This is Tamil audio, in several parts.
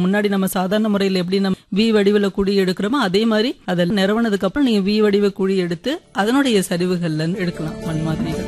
முன்னாடி நம்ம சாதாரண முறையில் எப்படி நம்ம வி வடிவில் குழி எடுக்கிறோமோ அதே மாதிரி அதை நிறவனதுக்கு அப்புறம் நீங்க வி வடிவ குழி எடுத்து அதனுடைய சரிவுகள்ல இருந்து எடுக்கலாம் மண் மாதிரிகள்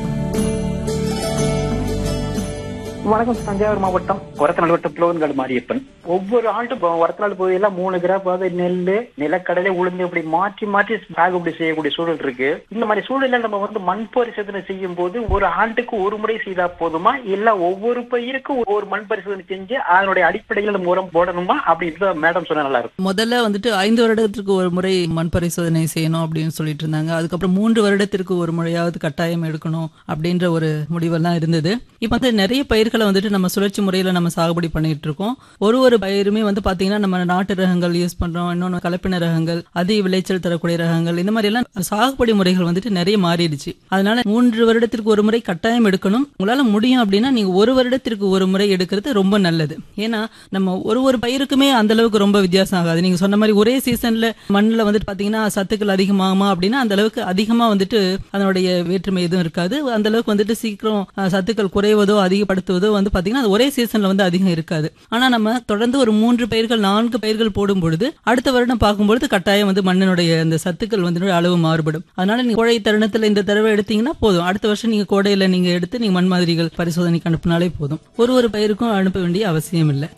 வணக்கம் தஞ்சாவூர் மாவட்டம் ஒரத்தநாடு வட்டம் புலவன்காடு மாரியப்பன் ஒவ்வொரு ஆண்டும் இப்போ ஒரத்தநாடு பகுதியெல்லாம் மூணு கிராப்பாவது நெல் நிலக்கடலை உளுந்து இப்படி மாற்றி மாற்றி சாகுபடி செய்யக்கூடிய சூழல் இருக்கு இந்த மாதிரி சூழல்ல நம்ம வந்து மண் பரிசோதனை செய்யும் போது ஒரு ஆண்டுக்கு ஒரு முறை செய்தா போதுமா இல்ல ஒவ்வொரு பயிருக்கும் ஒவ்வொரு மண் பரிசோதனை செஞ்சு அதனுடைய அடிப்படையில் நம்ம உரம் போடணுமா அப்படின்னு மேடம் சொன்னா நல்லா இருக்கும் முதல்ல வந்துட்டு ஐந்து வருடத்திற்கு ஒரு முறை மண் பரிசோதனை செய்யணும் அப்படின்னு சொல்லிட்டு இருந்தாங்க அதுக்கப்புறம் மூன்று வருடத்திற்கு ஒரு முறையாவது கட்டாயம் எடுக்கணும் அப்படின்ற ஒரு முடிவெல்லாம் இருந்தது இப்ப வந்து நிறைய பயிர்களை வந்துட்டு நம்ம சுழற்சி முறையில நம்ம சாகுபடி பண்ணிட்டு இருக்கோம் ஒரு ஒரு பயிருமே வந்து பாத்தீங்கன்னா நம்ம நாட்டு ரகங்கள் யூஸ் பண்றோம் இன்னொன்னு கலப்பின ரகங்கள் அதிக விளைச்சல் தரக்கூடிய ரகங்கள் இந்த மாதிரி எல்லாம் சாகுபடி முறைகள் வந்துட்டு நிறைய மாறிடுச்சு அதனால மூன்று வருடத்திற்கு ஒரு முறை கட்டாயம் எடுக்கணும் உங்களால முடியும் அப்படின்னா நீங்க ஒரு வருடத்திற்கு ஒரு முறை எடுக்கிறது ரொம்ப நல்லது ஏன்னா நம்ம ஒரு ஒரு பயிருக்குமே அந்த அளவுக்கு ரொம்ப வித்தியாசம் ஆகாது நீங்க சொன்ன மாதிரி ஒரே சீசன்ல மண்ணுல வந்துட்டு பாத்தீங்கன்னா சத்துக்கள் அதிகமாகுமா அப்படின்னா அந்த அளவுக்கு அதிகமா வந்துட்டு அதனுடைய வேற்றுமை எதுவும் இருக்காது அந்த அளவுக்கு வந்துட்டு சீக்கிரம் அஹ், சத்துக்கள் குறைவதோ அதிகப்படுத்துவதோ வந்து பாத்தீங்கன்னா அது ஒரே சீசன்ல வந்து அதிகம் இருக்காது ஆனா நம்ம தொடர்ந்து ஒரு மூன்று பயிர்கள் நான்கு பயிர்கள் போடும் பொழுது அடுத்த வருடம் பார்க்கும்பொழுது கட்டாயம் வந்து மண்ணினுடைய அந்த சத்துக்கள் வந்து அளவு மாறுபடும் அதனால நீங்க கோடை தருணத்துல இந்த தடவை எடுத்தீங்கன்னா போதும் அடுத்த வருஷம் நீங்க கோடையில நீங்க எடுத்து நீங்க மண் மாதிரிகள் பரிசோதனைக்கு அனுப்பினாலே போதும் ஒரு ஒரு பயிருக்கும் அனுப்ப வேண்டிய அவசியம் இல்லை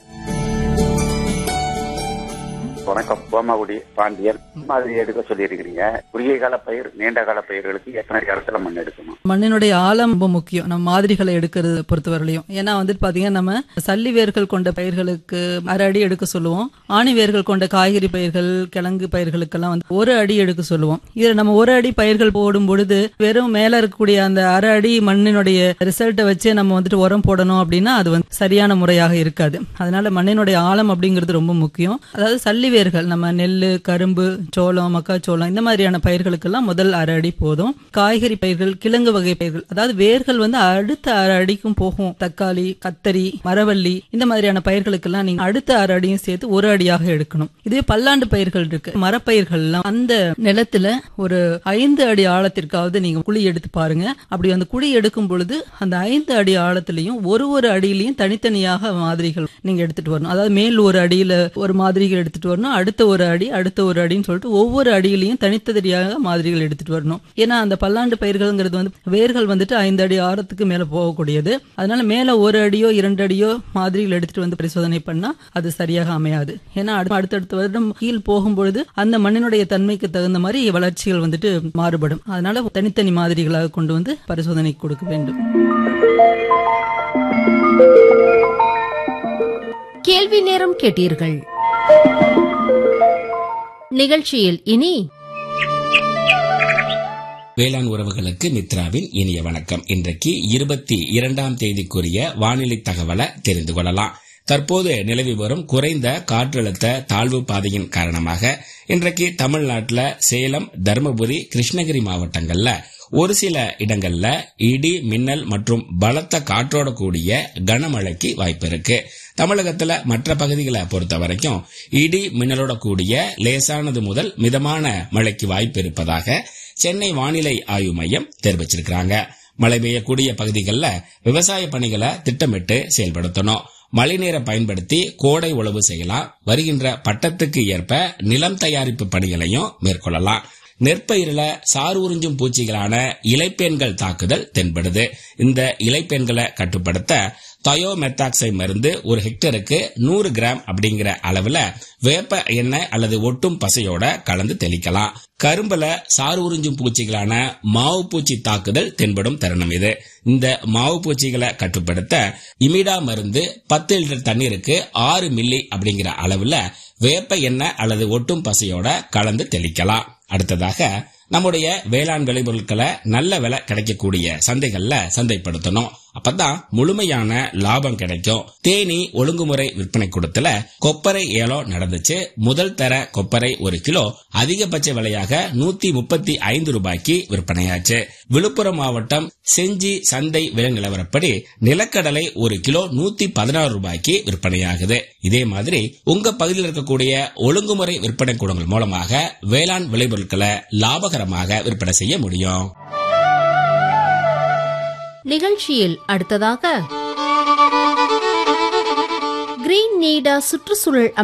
வணக்கம் கோமாகுடி பாண்டியன் மாதிரி எடுக்க சொல்லியிருக்கிறீங்க குறுகிய கால பயிர் நீண்ட கால பயிர்களுக்கு எத்தனை இடத்துல மண் எடுக்கணும் மண்ணினுடைய ஆழம் ரொம்ப முக்கியம் நம்ம மாதிரிகளை எடுக்கிறது பொறுத்தவரையிலையும் ஏன்னா வந்துட்டு பாத்தீங்கன்னா நம்ம சல்லி வேர்கள் கொண்ட பயிர்களுக்கு அரை அடி எடுக்க சொல்லுவோம் ஆணி வேர்கள் கொண்ட காய்கறி பயிர்கள் கிழங்கு பயிர்களுக்கெல்லாம் வந்து ஒரு அடி எடுக்க சொல்லுவோம் இதுல நம்ம ஒரு அடி பயிர்கள் போடும் பொழுது வெறும் மேல இருக்கக்கூடிய அந்த அரை அடி மண்ணினுடைய ரிசல்ட்டை வச்சு நம்ம வந்துட்டு உரம் போடணும் அப்படின்னா அது வந்து சரியான முறையாக இருக்காது அதனால மண்ணினுடைய ஆழம் அப்படிங்கிறது ரொம்ப முக்கியம் அதாவது சல்லி வேர்கள் நம்ம நெல் கரும்பு சோளம் மக்காச்சோளம் இந்த மாதிரியான பயிர்களுக்கெல்லாம் முதல் அரை அடி போதும் காய்கறி பயிர்கள் கிழங்கு வகை பயிர்கள் அதாவது வேர்கள் வந்து அடுத்த அரை அடிக்கும் போகும் தக்காளி கத்தரி மரவள்ளி இந்த மாதிரியான பயிர்களுக்கெல்லாம் நீங்க அடுத்த அரை அடியும் சேர்த்து ஒரு அடியாக எடுக்கணும் இதுவே பல்லாண்டு பயிர்கள் இருக்கு மரப்பயிர்கள்லாம் அந்த நிலத்துல ஒரு ஐந்து அடி ஆழத்திற்காவது நீங்க குழி எடுத்து பாருங்க அப்படி அந்த குழி எடுக்கும் பொழுது அந்த ஐந்து அடி ஆழத்திலையும் ஒரு ஒரு அடியிலையும் தனித்தனியாக மாதிரிகள் நீங்க எடுத்துட்டு வரணும் அதாவது மேல் ஒரு அடியில ஒரு மாதிரிகள் எடுத்துட்டு வரணும் அடுத்த ஒரு அடி அடுத்த ஒரு அடின்னு சொல்லிட்டு ஒவ்வொரு அடியிலையும் தனித்தனியாக மாதிரிகள் எடுத்துட்டு வரணும் ஏன்னா அந்த பல்லாண்டு பயிர்கள்ங்கிறது வந்து வேர்கள் வந்துட்டு ஐந்து அடி ஆழத்துக்கு மேல போகக்கூடியது அதனால மேல ஒரு அடியோ இரண்டு அடியோ மாதிரிகள் எடுத்துட்டு வந்து பரிசோதனை பண்ணா அது சரியாக அமையாது ஏன்னா அடுத்த- அடுத்தடுத்த வருடம் கீழ் போகும்பொழுது அந்த மண்ணினுடைய தன்மைக்கு தகுந்த மாதிரி வளர்ச்சிகள் வந்துட்டு மாறுபடும் அதனால தனித்தனி மாதிரிகளாக கொண்டு வந்து பரிசோதனைக்கு கொடுக்க வேண்டும் கேள்வி நேரம் கேட்டீர்கள் நிகழ்ச்சியில் இனி வேளாண் உறவுகளுக்கு மித்ராவின் இனிய வணக்கம் இன்றைக்கு இருபத்தி இரண்டாம் தேதிக்குரிய வானிலை தகவலை தெரிந்து கொள்ளலாம் தற்போது நிலவி வரும் குறைந்த காற்றழுத்த தாழ்வு பாதையின் காரணமாக இன்றைக்கு தமிழ்நாட்டுல சேலம் தருமபுரி கிருஷ்ணகிரி மாவட்டங்கள்ல ஒரு சில இடங்கள்ல இடி மின்னல் மற்றும் பலத்த காற்றோட கூடிய கனமழைக்கு வாய்ப்பு இருக்கு தமிழகத்துல மற்ற பகுதிகளை பொறுத்த வரைக்கும் இடி மின்னலோட கூடிய லேசானது முதல் மிதமான மழைக்கு வாய்ப்பு இருப்பதாக சென்னை வானிலை ஆய்வு மையம் தெரிவிச்சிருக்காங்க மழை பெய்யக்கூடிய பகுதிகளில் விவசாய பணிகளை திட்டமிட்டு செயல்படுத்தணும் மழைநீரை பயன்படுத்தி கோடை உழவு செய்யலாம் வருகின்ற பட்டத்துக்கு ஏற்ப நிலம் தயாரிப்பு பணிகளையும் மேற்கொள்ளலாம் நெற்பயிரில சாறு உறிஞ்சும் பூச்சிகளான இலைப்பேன்கள் தாக்குதல் தென்படுது இந்த இலைப்பேன்களை கட்டுப்படுத்த தயோமெத்தாக்சை மருந்து ஒரு ஹெக்டருக்கு நூறு கிராம் அப்படிங்கிற அளவுல வேப்ப எண்ணெய் அல்லது ஒட்டும் பசையோட கலந்து தெளிக்கலாம் கரும்புல சாறு உறிஞ்சும் பூச்சிகளான மாவு பூச்சி தாக்குதல் தென்படும் தருணம் இது இந்த மாவு பூச்சிகளை கட்டுப்படுத்த இமிடா மருந்து பத்து லிட்டர் தண்ணீருக்கு ஆறு மில்லி அப்படிங்கிற அளவுல வேப்ப எண்ணெய் அல்லது ஒட்டும் பசையோட கலந்து தெளிக்கலாம் அடுத்ததாக நம்முடைய வேளாண் விளைபொருட்களை நல்ல விலை கிடைக்கக்கூடிய சந்தைகள்ல சந்தைப்படுத்தணும் அப்பதான் முழுமையான லாபம் கிடைக்கும் தேனி ஒழுங்குமுறை விற்பனை கூடத்துல கொப்பரை ஏலம் நடந்துச்சு முதல் தர கொப்பரை ஒரு கிலோ அதிகபட்ச விலையாக நூத்தி முப்பத்தி ஐந்து ரூபாய்க்கு விற்பனையாச்சு விழுப்புரம் மாவட்டம் செஞ்சி சந்தை விலை நிலவரப்படி நிலக்கடலை ஒரு கிலோ நூத்தி பதினாறு ரூபாய்க்கு விற்பனையாகுது இதே மாதிரி உங்க பகுதியில் இருக்கக்கூடிய ஒழுங்குமுறை விற்பனை கூடங்கள் மூலமாக வேளாண் விளைபொருட்களை லாபகரமாக விற்பனை செய்ய முடியும் நிகழ்ச்சியில் அடுத்ததாக கிரீன் நீடா சுற்றுச்சூழல்